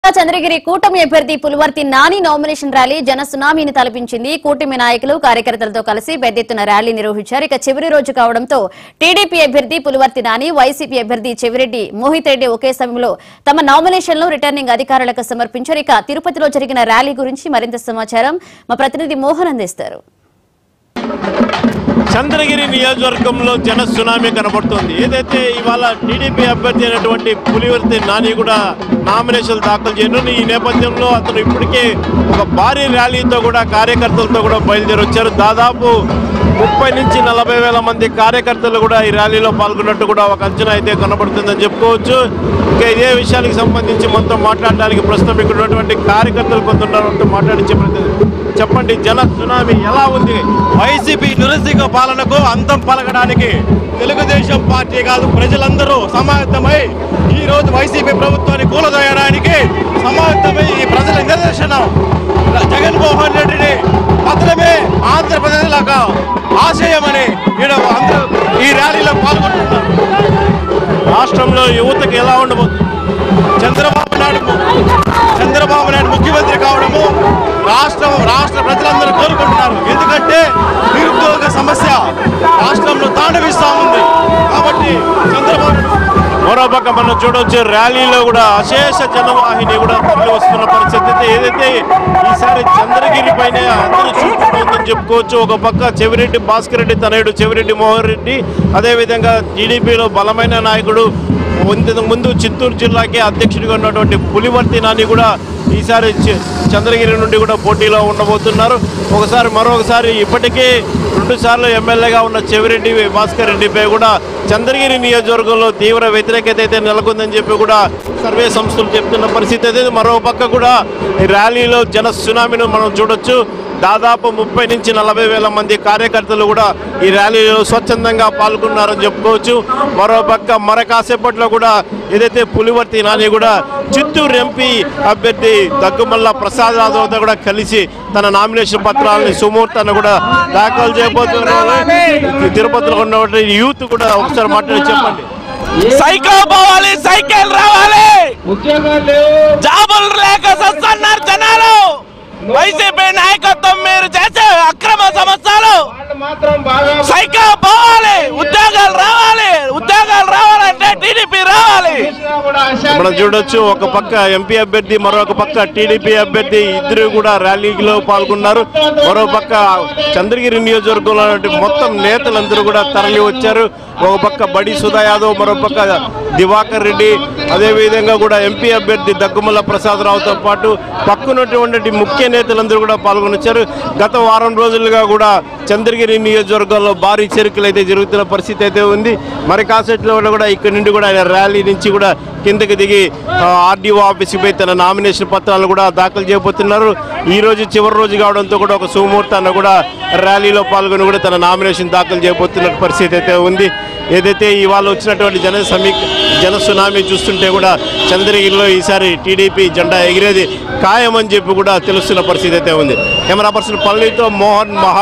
చంద్రగిరి కూటమి అభ్యర్థి Pulivarthi Nani nomination rally జన సునామీని తలపించింది కూటమి నాయకులు కార్యకర్తలతో కలిసి పెద్ద ఎత్తున ర్యాలీ నిర్వహించారు ఇక చివరి రోజు కావడంతో టీడీపీ అభ్యర్థి పులివర్తి నాని వైసీపీ అభ్యర్థి చెవిరెడ్డి మోహిత్ రెడ్డి ఒకే సమయంలో తమ నామినేషన్లు రిటర్నింగ్ అధికారులకు సమర్పించారు ఇక తిరుపతిలో జరిగిన ర్యాలీ గురించి మరింత సమాచారం మా ప్రతినిధి మోహన్ అందిస్తారు చంద్రగిరి నియోజకవర్గంలో జన సునామీ కనబడుతోంది ఏదైతే ఇవాళ టీడీపీ అభ్యర్థి అయినటువంటి పులివర్తి నాని కూడా నామినేషన్లు దాఖలు చేయనున్న ఈ నేపథ్యంలో అతను ఇప్పటికే ఒక భారీ ర్యాలీతో కూడా కార్యకర్తలతో కూడా బయలుదేరి వచ్చారు దాదాపు ముప్పై నుంచి నలభై వేల మంది కార్యకర్తలు కూడా ఈ ర్యాలీలో పాల్గొన్నట్టు కూడా ఒక అంచనా అయితే కనబడుతుందని చెప్పుకోవచ్చు ఇంకా ఇదే విషయానికి సంబంధించి మొత్తం మాట్లాడడానికి ప్రస్తుతం ఇక్కడ ఉన్నటువంటి కార్యకర్తలు కొంత ఉన్నారంటూ మాట్లాడించే ప్రయత్నం చెప్పండి జన సునామీ ఎలా ఉంది వైసీపీ నిరసిక పాలనకు అంతం పలకడానికి తెలుగుదేశం పార్టీ కాదు ప్రజలందరూ సమాయత్తమై ఈ రోజు వైసీపీ ప్రభుత్వాన్ని కూలదోయడానికి సమాయత్తమై ఈ ప్రజల నిదర్శనం జగన్మోహన్ రెడ్డిని పత్రమే ఆంధ్రప్రదేశ్ ఆశయమని ఈడ అందరూ ఈ ర్యాలీలో పాల్గొంటున్నారు రాష్ట్రంలో యువతకు ఎలా ఉండబోతుంది చంద్రబాబు నాయుడు చంద్రబాబు నాయుడు ముఖ్యమంత్రి కావడము రాష్ట్రం రాష్ట్ర ప్రజలందరూ కోరుకుంటున్నారు ఎందుకంటే నిరుద్యోగ సమస్య రాష్ట్రంలో తాండవిస్తా ఉంది కాబట్టి చంద్రబాబు మరోపక్క మనం చూడవచ్చు ర్యాలీలో కూడా అశేష జనవాహిని కూడా తరలి వస్తున్న పరిస్థితి అయితే ఏదైతే ఈసారి చంద్రగిరి పైన అందరూ చూపుకుంటుందని చెప్పుకోవచ్చు ఒక పక్క చెవిరెడ్డి భాస్కర్ రెడ్డి తనయుడు చెవిరెడ్డి మోహన్ రెడ్డి అదేవిధంగా టీడీపీలో బలమైన నాయకుడు ఇంతకు ముందు చిత్తూరు జిల్లాకి అధ్యక్షుడిగా ఉన్నటువంటి పులివర్తి నాని కూడా ఈసారి చ- చంద్రగిరి నుండి కూడా పోటీలో ఉండబోతున్నారు ఒకసారి మరొకసారి ఇప్పటికే రెండు సార్లు ఎమ్మెల్యేగా ఉన్న చెవిరెడ్డి భాస్కర్ రెడ్డిపై కూడా చంద్రగిరి నియోజకవర్గంలో తీవ్ర వ్యతిరేకత అయితే నెలకొందని చెప్పి కూడా సర్వే సంస్థలు చెప్తున్న పరిస్థితి అయితే మరో పక్క కూడా ఈ ర్యాలీలో జన సునామీను మనం చూడొచ్చు దాదాపు ముప్పై నుంచి నలభై వేల మంది కార్యకర్తలు కూడా ఈ ర్యాలీలో స్వచ్ఛందంగా పాల్గొన్నారని చెప్పుకోవచ్చు మరో పక్క మర కాసేపట్లో కూడా ఏదైతే పులివర్తి నాని కూడా చిత్తూరు ఎంపీ అభ్యర్థి దగ్గుమల్ల ప్రసాద్ యాదవ్తో కూడా కలిసి తన నామినేషన్ పత్రాలని సుమూర్తాన్ని కూడా దాఖలు చేయబోతున్నారు ఈ తిరుపతిలో ఉన్నటువంటి యూత్ కూడా ఒకసారి మాట్లాడి చెప్పండి సైకిల్ పోవాలి సైకిల్ రావాలి ఉద్యోగాలు లేవు జాబులు లేక సస్తున్నారు జనాలు వైసీపీ నాయకత్వం మీరు చేసే అక్రమ సమస్యలు వాళ్ళు మాత్రం బాగా సైకిల్ పోవాలి ఉద్యోగాలు రావాలి ఉద్యోగాలు రావాలంటే టీడీపీ రావాలి చేసినా కూడా అశాంతి మనం చూడొచ్చు ఒక పక్క ఎంపీ అభ్యర్థి మరొక పక్క టీడీపీ అభ్యర్థి ఇద్దరు కూడా ర్యాలీలో పాల్గొన్నారు మరో పక్క చంద్రగిరి నియోజకవర్గంలో ఉన్నటువంటి మొత్తం నేతలందరూ కూడా తరలి వచ్చారు ఒక పక్క బడి సుధా యాదవ్ మరో పక్క దివాకర్ రెడ్డి అదేవిధంగా కూడా ఎంపీ అభ్యర్థి దగ్గుమల్ల ప్రసాదరావుతో పాటు పక్కనటువంటి ముఖ్య నేతలందరూ కూడా పాల్గొని వచ్చారు గత వారం రోజులుగా కూడా చంద్రగిరి నియోజకవర్గంలో భారీ చేరికలు అయితే జరుగుతున్న పరిస్థితి అయితే ఉంది మరి కాసేట్లో కూడా ఇక్కడ నుండి కూడా ఆయన ర్యాలీ నుంచి కూడా కిందకి దిగి ఆర్డీఓ ఆఫీస్కి పోయి తన నామినేషన్ పత్రాలు కూడా దాఖలు చేయబోతున్నారు ఈ రోజు చివరి రోజు కావడంతో కూడా ఒక సుముహూర్తాన్ని కూడా ర్యాలీలో పాల్గొని కూడా తన నామినేషన్ దాఖలు చేయబోతున్న పరిస్థితి అయితే ఉంది ఏదైతే ఇవాళ వచ్చినటువంటి జన సమీ జన సునామీ చూస్తుంటే కూడా చంద్రగిరిలో ఈసారి టీడీపీ జెండా ఎగిరేది ఖాయమని చెప్పి కూడా తెలుస్తున్న పరిస్థితి అయితే ఉంది కెమెరా పర్సన్ పల్లితో మోహన్ మహా